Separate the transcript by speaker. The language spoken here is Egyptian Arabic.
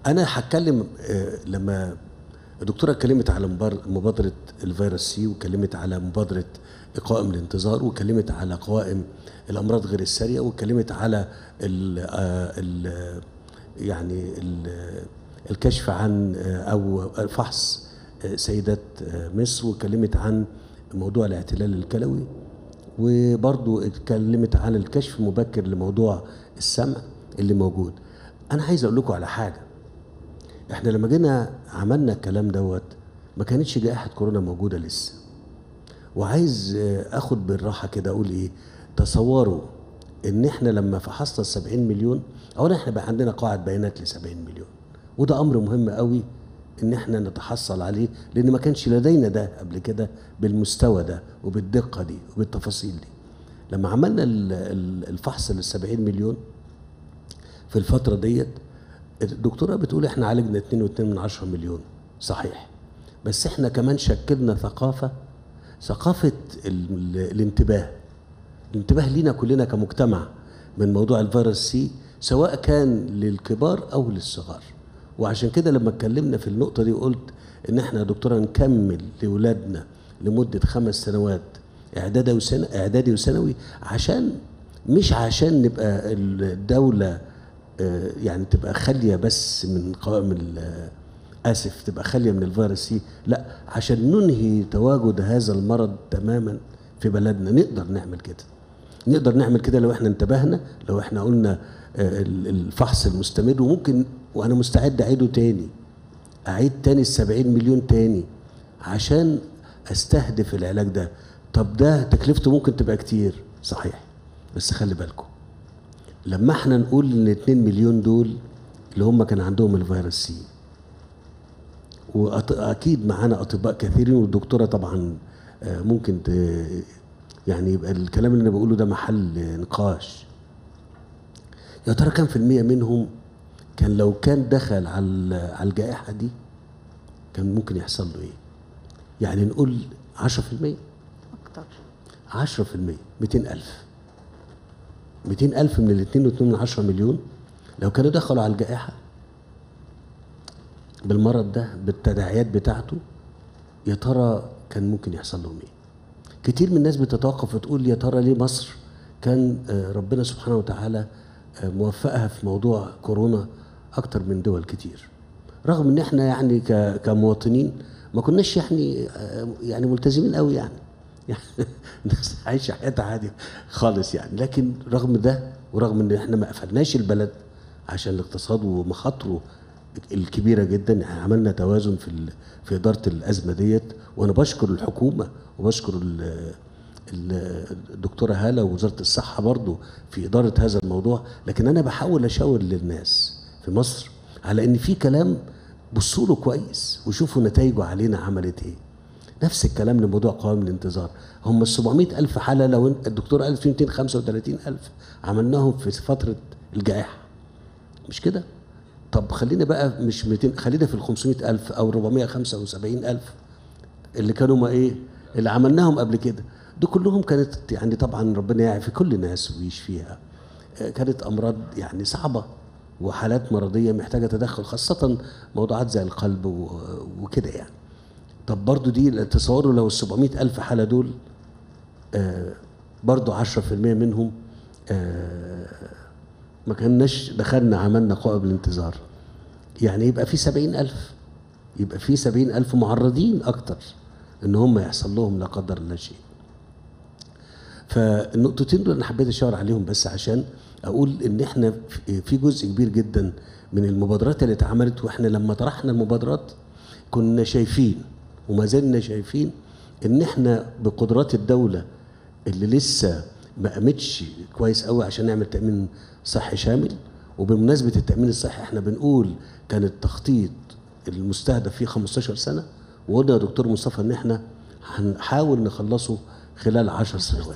Speaker 1: انا هتكلم آه، لما الدكتوره اتكلمت على مبار- مبادره الفيروس سي واتكلمت على مبادره قوائم الانتظار واتكلمت على قوائم الامراض غير الساريه واتكلمت على ال ال يعني ال الكشف عن آه، او فحص آه، سيدات آه، مصر واتكلمت عن موضوع الاعتلال الكلوي وبرضو اتكلمت عن الكشف المبكر لموضوع السمع اللي موجود انا عايز اقول لكم على حاجه احنا لما جينا عملنا الكلام دوت ما كانتش جائحه كورونا موجوده لسه وعايز آه، اخد بالراحه كده اقول ايه تصوروا ان احنا لما فحصنا ال 70 مليون اولا احنا بقى عندنا قاعده بيانات ل 70 مليون وده امر مهم قوي ان احنا نتحصل عليه لان ما كانش لدينا ده قبل كده بالمستوى ده وبالدقه دي وبالتفاصيل دي لما عملنا ال- ال- الفحص لل 70 مليون في الفتره ديت الدكتوره بتقول احنا عالجنا 2.2 من 10 مليون صحيح بس احنا كمان شكلنا ثقافه ثقافه ال- الانتباه الانتباه لينا كلنا كمجتمع من موضوع الفيروس سي سواء كان للكبار او للصغار وعشان كده لما اتكلمنا في النقطه دي قلت ان احنا يا دكتوره نكمل لاولادنا لمده خمس سنوات اعدادي وسنة اعدادي وثانوي عشان مش عشان نبقى الدوله آه، يعني تبقى خاليه بس من قوائم ال- اسف تبقى خاليه من الفيروس سي لا عشان ننهي تواجد هذا المرض تماما في بلدنا نقدر نعمل كده نقدر نعمل كده لو احنا انتبهنا لو احنا قلنا آه، ال- الفحص المستمر وممكن وانا مستعد اعيده تاني اعيد تاني السبعين مليون تاني عشان استهدف العلاج ده طب ده تكلفته ممكن تبقى كتير صحيح بس خلي بالكم لما احنا نقول ان 2 مليون دول اللي هم كان عندهم الفيروس سي واكيد معانا اطباء كثيرين والدكتوره طبعا آه، ممكن ت- يعني يبقى الكلام اللي انا بقوله ده محل نقاش يا ترى كام في المية منهم كان لو كان دخل على على الجائحة دي كان ممكن يحصل له ايه؟ يعني نقول 10%
Speaker 2: اكتر
Speaker 1: 10% 200000 200000 من ال 2.2 من 10 مليون لو كانوا دخلوا على الجائحة بالمرض ده بالتداعيات بتاعته يا ترى كان ممكن يحصل لهم ايه؟ كتير من الناس بتتوقف وتقول يا ترى ليه مصر كان آه، ربنا سبحانه وتعالى آه، موفقها في موضوع كورونا اكتر من دول كتير رغم ان احنا يعني ك- كمواطنين ما كناش يعني آه، يعني ملتزمين قوي يعني يعني الناس عايشه حياتها عادي خالص يعني لكن رغم ده ورغم ان احنا ما قفلناش البلد عشان الاقتصاد ومخاطره الكبيره جدا يعني عملنا توازن في ال- في اداره الازمه ديت وانا بشكر الحكومه وبشكر ال- ال- الدكتوره هاله ووزاره الصحه برضو في اداره هذا الموضوع لكن انا بحاول اشاور للناس في مصر على ان في كلام بصوا له كويس وشوفوا نتائجه علينا عملت ايه نفس الكلام لموضوع قوائم الانتظار هم ال 700 ألف حالة لو إن- الدكتور قال في 235 ألف عملناهم في فترة الجائحة مش كده؟ طب خلينا بقى مش 200 خلينا في ال 500 ألف أو 475 ألف اللي كانوا ما إيه اللي عملناهم قبل كده دول كلهم كانت يعني طبعا ربنا يعافي كل الناس ويشفيها آه، كانت أمراض يعني صعبة وحالات مرضية محتاجة تدخل خاصة موضوعات زي القلب و- وكده يعني طب برضو دي تصوروا لو ال 700 ألف حالة دول آه، برضو 10% منهم آه، ما كناش دخلنا عملنا قائم الانتظار يعني يبقى في 70 ألف يبقى في 70 ألف معرضين أكتر إن هم يحصل لهم لا قدر الله شيء فالنقطتين دول انا حبيت اشاور عليهم بس عشان اقول ان احنا في- في جزء كبير جدا من المبادرات اللي اتعملت واحنا لما طرحنا المبادرات كنا شايفين وما زلنا شايفين ان احنا بقدرات الدوله اللي لسه ما قامتش كويس قوي عشان نعمل تامين صحي شامل وبمناسبه التامين الصحي احنا بنقول كان التخطيط المستهدف فيه 15 سنه وقلنا يا دكتور مصطفى ان احنا هنحاول نخلصه خلال 10 سنوات